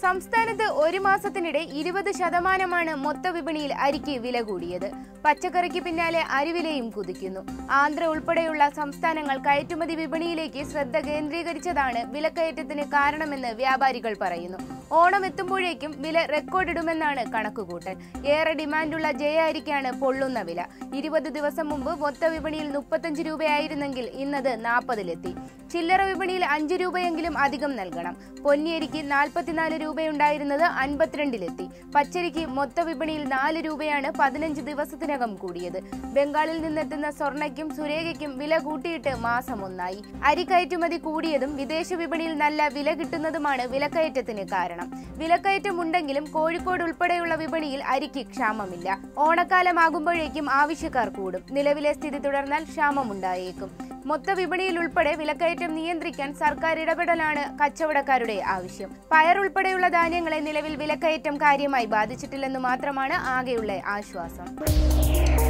സംസ്ഥാനത്ത് ഒരു മാസത്തിനിടെ ഇരുപത് ശതമാനമാണ് മൊത്ത വിപണിയിൽ അരിക്ക് വില കൂടിയത് പച്ചക്കറിക്ക് പിന്നാലെ അരിവിലയും കുതിക്കുന്നു ആന്ധ്ര ഉൾപ്പെടെയുള്ള സംസ്ഥാനങ്ങൾ കയറ്റുമതി വിപണിയിലേക്ക് ശ്രദ്ധ കേന്ദ്രീകരിച്ചതാണ് വിലക്കയറ്റത്തിന് കാരണമെന്ന് വ്യാപാരികൾ പറയുന്നു ഓണം എത്തുമ്പോഴേക്കും വില റെക്കോർഡിടുമെന്നാണ് കണക്കുകൂട്ടൽ ഏറെ ഡിമാൻഡുള്ള ജയ അരിക്കാണ് പൊള്ളുന്ന വില ഇരുപത് ദിവസം മുമ്പ് മൊത്ത വിപണിയിൽ മുപ്പത്തഞ്ച് രൂപയായിരുന്നെങ്കിൽ ഇന്നത് നാൽപ്പതിലെത്തി ചില്ലറ വിപണിയിൽ അഞ്ച് രൂപയെങ്കിലും അധികം നൽകണം പൊന്നിയരിക്ക് നാൽപ്പത്തിനാല് രൂപയുണ്ടായിരുന്നത് അൻപത്തിരണ്ടിലെത്തി പച്ചരിക്ക് മൊത്ത വിപണിയിൽ നാല് രൂപയാണ് പതിനഞ്ച് ദിവസത്തിനകം കൂടിയത് ബംഗാളിൽ നിന്നെത്തുന്ന സ്വർണ്ണയ്ക്കും സുരേഖയ്ക്കും വില കൂട്ടിയിട്ട് മാസം ഒന്നായി അരി കയറ്റുമതി കൂടിയതും വിദേശ വിപണിയിൽ നല്ല വില കിട്ടുന്നതുമാണ് വിലക്കയറ്റത്തിന് കാരണം വിലക്കയറ്റം ഉണ്ടെങ്കിലും കോഴിക്കോട് ഉൾപ്പെടെയുള്ള വിപണിയിൽ അരിക്ക് ക്ഷാമമില്ല ഓണക്കാലമാകുമ്പോഴേക്കും ആവശ്യക്കാർ കൂടും നിലവിലെ സ്ഥിതി തുടർന്നാൽ ക്ഷാമമുണ്ടായേക്കും മൊത്ത വിപണിയിൽ ഉൾപ്പെടെ വിലക്കയറ്റം നിയന്ത്രിക്കാൻ സർക്കാർ ഇടപെടലാണ് കച്ചവടക്കാരുടെ ആവശ്യം പയർ ഉൾപ്പെടെയുള്ള ധാന്യങ്ങളെ നിലവിൽ വിലക്കയറ്റം കാര്യമായി ബാധിച്ചിട്ടില്ലെന്ന് മാത്രമാണ് ആകെയുള്ള ആശ്വാസം